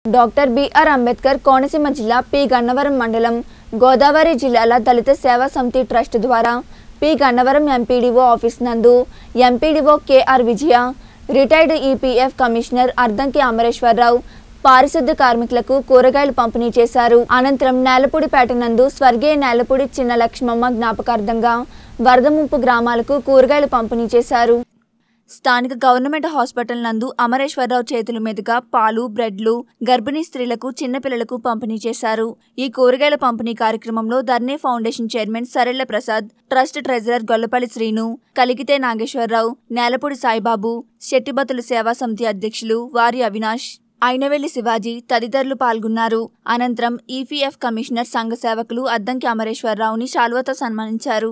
Doctor BR Ambedkar Konaseema జిల్లా P Gannavaram మండలం గోదావరి జిల్లాల దళిత సేవా సమితి ట్రస్ట్ ద్వారా పి గన్నవరం ఎంపీడీఓ ఆఫీస్ నందు MPDO KR Vijaya retired EPF commissioner Ardhanki Amareswararao పారిశుద్ధ్య కార్మికులకు కూరగాయలు పంపిణీ చేశారు అనంతరం నేలపూడిపేట నందు స్వర్గీయ నేలపూడి చిన్న లక్ష్మమ్మ జ్ఞాపకార్థంగా వరద ముంపు గ్రామాలకు కూరగాయలు పంపిణీ చేశారు స్థానిక గవర్నమెంట్ హాస్పిటల్ నందు అమరేశ్వరరావు చేతుల మీదుగా పాలు బ్రెడ్లు గర్భిణీ స్త్రీలకు చిన్నపిల్లలకు పంపిణీ చేశారు ఈ కూరగాయల పంపిణీ కార్యక్రమంలో Dharni foundation chairman Saralla Prasad trust treasurer Gollapalli Srinu కలిగితే నాగేశ్వరరావు నేలపూడి సాయిబాబు శెట్టిబతుల సేవా సమితి అధ్యక్షులు వారి అవినాష్ అయినవెల్లి శివాజీ తదితరులు పాల్గొన్నారు అనంతరం ఈపీఎఫ్ కమిషనర్ సంఘ సేవకులు అద్దంకి అమరేశ్వరరావుని శాల్వతో సన్మానించారు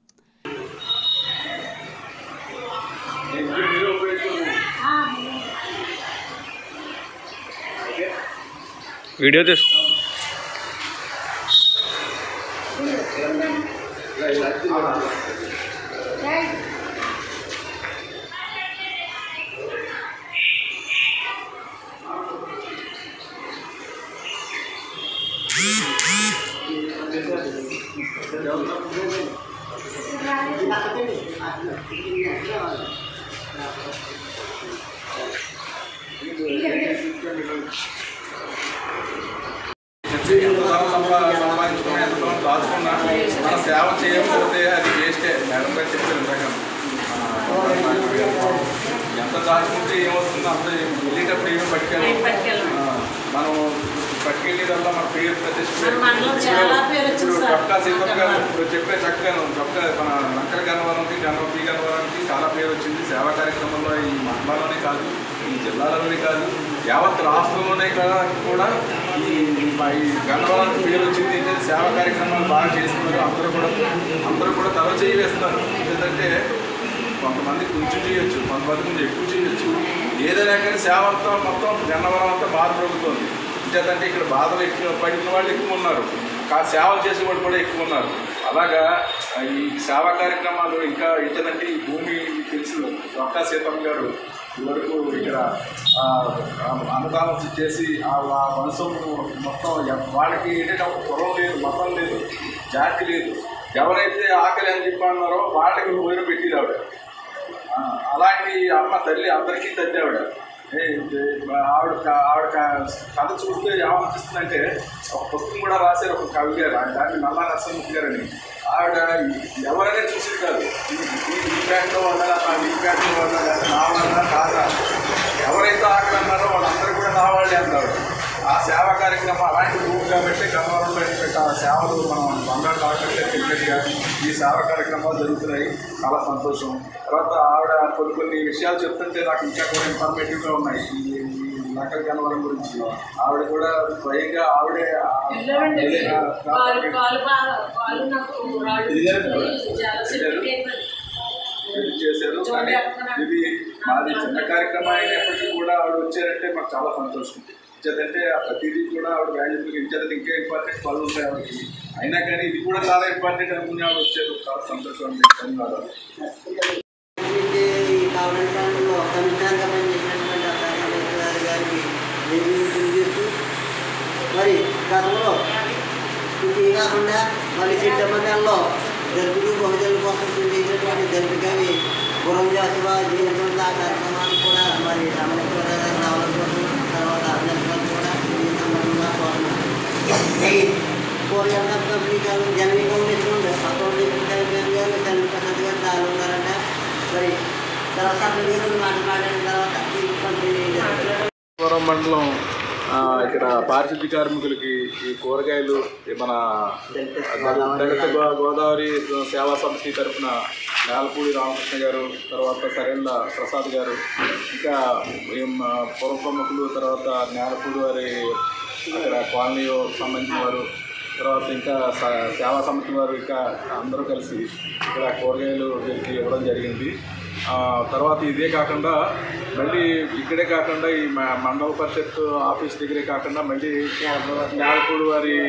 వీడియో తీసు చెప్పి ఎంత ధనం సంపా సంపాదించుకున్నా ఎంత ధనం దాచుకున్నా మన సేవ చేయకపోతే అది వేస్టే మేడం గారు చెప్పారు ఇందాక ఆ, ఎంత దాచుకుంటే ఏమవుతుందో అంత వెళ్ళేటప్పుడు ఏమీ పట్టుకెళ్ళం ఆ, మనం పట్టుకెళ్ళేదల్లా మన పేరు ప్రతిష్ట మన మనలో చాలా పేరు వచ్చింది ఇప్పుడు సార్. చొక్కా సీతమ్మ గారు ఇప్పుడు చెప్పే చక్కగా చొక్కా మన నక్కల గన్నవరంకి గన్నవ పి గన్నవరానికి చాలా పేరు వచ్చింది సేవా కార్యక్రమంలో ఈ మండలంలోనే కాదు ఈ జిల్లాలోనే కాదు యావత్ రాష్ట్రంలోనే కదా కూడా ఈ మా ఈ గన్నవరానికి పేరు వచ్చింది ఏంటంటే సేవా కార్యక్రమాలు బాగా చేస్తున్నారు అందరూ కూడా అందరూ కూడా తల చేయి వేస్తున్నారు ఎందుకంటే కొంతమంది కొంచెం చేయొచ్చు కొంతమంది కొంచెం ఎక్కువ చేయొచ్చు ఏదైనా కానీ సేవ అంతా మొత్తం గన్నవరం అంతా బాధపడుతుంది ఇంకేదంటే ఇక్కడ బాధలు ఎక్కువ పడిన వాళ్ళు ఎక్కువ ఉన్నారు కా సేవలు చేసే వాళ్ళు కూడా ఎక్కువ ఉన్నారు అలాగా ఆ, ఈ సేవా కార్యక్రమాలు ఇంకా ఏంటంటే ఈ భూమి మీకు తెలుసు డొక్కా సీతమ్మ గారు ఇదివరకు ఇక్కడ ఆ, ఆ, అన్నదానం చేసి ఆ ఆ వంశం మొత్తం ఎవ- వాళ్ళకి ఏంటంటే ఒక కులం లేదు మతం లేదు జాతి లేదు ఎవరైతే ఆకలి అని చెప్పి అన్నారో వాళ్ళకి ఊరు పెట్టింది ఆవిడ ఆ, అలాంటి అమ్మ తల్లి అందరికీ తల్లి ఆవిడ ఏ, ఇది, ఆవిడ క- ఆవిడ క- కథ చూస్తే ఏమనిపిస్తుందంటే ఒక పుస్తకం కూడా రాశారు ఒక కవి గారు ఆయన దాన్ని నల్లా నరసింహ గారని ఆవిడ ఎవరైనా చూసేది కాదు ఈ- ఈ- ఈ బ్యాంక్లో వాళ్ళ ఈ బ్యాంక్లో వాళ్ళ లేదా నా వాళ్ళ కాదా ఎవరైతే ఆకలి అన్నారో వాళ్ళందరూ కూడా నా వాళ్ళే అన్నారు ఆ సేవా కార్యక్రమం అలాంటి భూమి కాబట్టి గన్నవరంలో పెట్టే ఆ సేవలు మనం బంగారు కాకుండా క్రికెట్గా ఈ సేవా కార్యక్రమాలు జరుగుతున్నాయి చాలా సంతోషం తర్వాత ఆవిడ కొన్ని కొన్ని విషయాలు చెప్తుంటే నాకు ఇంకా కూడా ఇన్ఫర్మేటివ్గా ఉన్నాయి ఈ ఈ నకల గన్నవరం గురించి ఆవిడ కూడా స్వయంగా ఆవిడే ఆ- వెళ్ళామండి ఆ- కాలు కాలు బాగా కాలు నాకు రాళ్ళు చాలా సెప్టిక్ అయిపోయింది. ఇది చేశారు కానీ ఇది మాది చిన్న కార్యక్రమం అయినప్పటికీ కూడా ఆవిడ వచ్చారంటే మాకు చాలా సంతోషం ఇచ్చేదంటే ఆ ప్రతిదీ కూడా ఆవిడ వాల్యూబుల్ ఇచ్చేది ఇంకా ఇంపార్టెంట్ పనులు ఉంటాయి ఆవిడకి అయినా కానీ ఇది కూడా చాలా ఇంపార్టెంట్ అనుకుని ఆవిడ వచ్చారు చాలా సంతోషం అండి ధన్యవాదాలు ఈ కావడానికి దాంట్లో కమిషనర్గా పనిచేసినటువంటి అబ్బాయి గారి గారికి రివ్యూ తెలియజేస్తూ మరి గతంలో ఇది కాకుండా మళ్ళీ సెప్టెంబర్ నెలలో దళితులు బహుజనుల కోసం చేసినటువంటి దళితులకి గురం జాసువా జీవితం ఆ కార్యక్రమాలు కూడా మరి అమరేశ్వర గారు రావడం కోసం తర్వాత అందరికీ కూడా ఈ సందర్భంగా కోరుతున్నాను ఈ కోరిక కంపెనీ గారు జనవీ కౌండేషన్ ఉంది ఆ కౌండేషన్ చైర్మన్ గారు చంద్ర ప్రసాద్ గారు దాని ఉన్నారంట మరి తర్వాత అక్కడ గారు మాట్లాడిన తర్వాత ఈ కంపెనీ పురం మండలం ఆ, ఇక్కడ పారిశుద్ధ్య కార్మికులకి ఈ కూరగాయలు ఈ మన దళిత గో- గోదావరి సేవా సమితి తరఫున నేలపూడి రామకృష్ణ గారు తర్వాత సరేళ్ళ ప్రసాద్ గారు ఇంకా ఏం, ఆ, పుర ప్రముఖులు తర్వాత నేలపూడి వారి అక్కడ కాలనీ సంబంధించిన వారు తర్వాత ఇంకా స- సేవా సమితి వారు ఇంకా అందరూ కలిసి ఇక్కడ కూరగాయలు వీరికి ఇవ్వడం జరిగింది ఆ, తర్వాత ఇదే కాకుండా మళ్ళీ ఇక్కడే కాకుండా ఈ మ- మండల పరిషత్ ఆఫీస్ దగ్గరే కాకుండా మళ్ళీ నేలపూడి వారి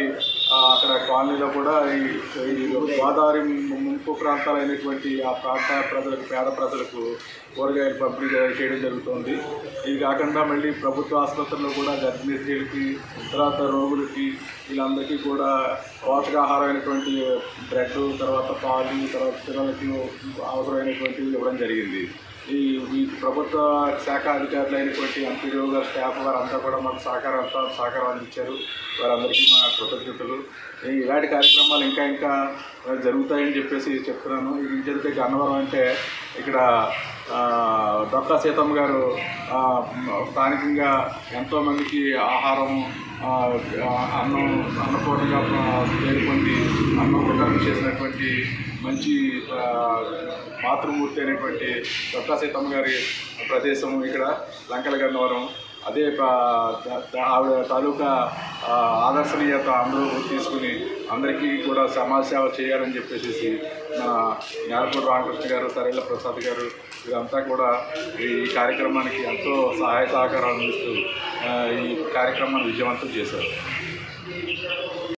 ఆ, అక్కడ కాలనీలో కూడా ఈ ఈ గోదావరి ము- ముంపు ప్రాంతాలైనటువంటి ఆ ప్రాంత ప్రజలకు పేద ప్రజలకు కూరగాయలు పంపిణీ చేయడం జరుగుతుంది ఇది కాకుండా మళ్ళీ ప్రభుత్వ ఆసుపత్రుల్లో కూడా గర్భిణీ స్త్రీలకి తర్వాత రోగులకి వీళ్ళందరికీ కూడా పోషకాహారమైనటువంటి బ్రెడ్ తర్వాత పాలు తర్వాత పిల్లలకి అవసరమైనటువంటివి ఇవ్వడం జరిగింది ఈ ఈ ప్రభుత్వ శాఖ అధికారులు అయినటువంటి ఎంపీడీఓ గారు స్టాఫ్ వారంతా కూడా మాకు సహకారం అంతా సహకారం అందించారు వారందరికీ మా కృతజ్ఞతలు ఈ ఇలాంటి కార్యక్రమాలు ఇంకా ఇంకా జరుగుతాయని చెప్పేసి చెప్తున్నాను ఇది జరిగితే గన్నవరం అంటే ఇక్కడ ఆ, డొక్కా సీతమ్మ గారు ఆ, స్థానికంగా ఎంతోమందికి ఆహారం ఆ, ఆ, అన్నం అన్నపూర్ణగా ఆ, పేరు పొంది అన్నం ప్రకారం చేసినటువంటి మంచి ఆ, మాతృమూర్తి అనేటువంటి డొక్కా సీతమ్మ గారి ప్రదేశం ఇక్కడ లంకల గన్నవరం అదే ప- ద- ద- ఆవిడ తాలూకా ఆ, ఆదర్శనీయత అందరూ తీసుకుని అందరికీ కూడా సమాజ సేవ చేయాలని చెప్పేసి మన జ్ఞానపూడి రామకృష్ణ గారు సరేళ్ల ప్రసాద్ గారు ఇదంతా కూడా ఈ కార్యక్రమానికి ఎంతో సహాయ సహకారాలు అందిస్తూ ఆ, ఈ కార్యక్రమాన్ని విజయవంతం చేశారు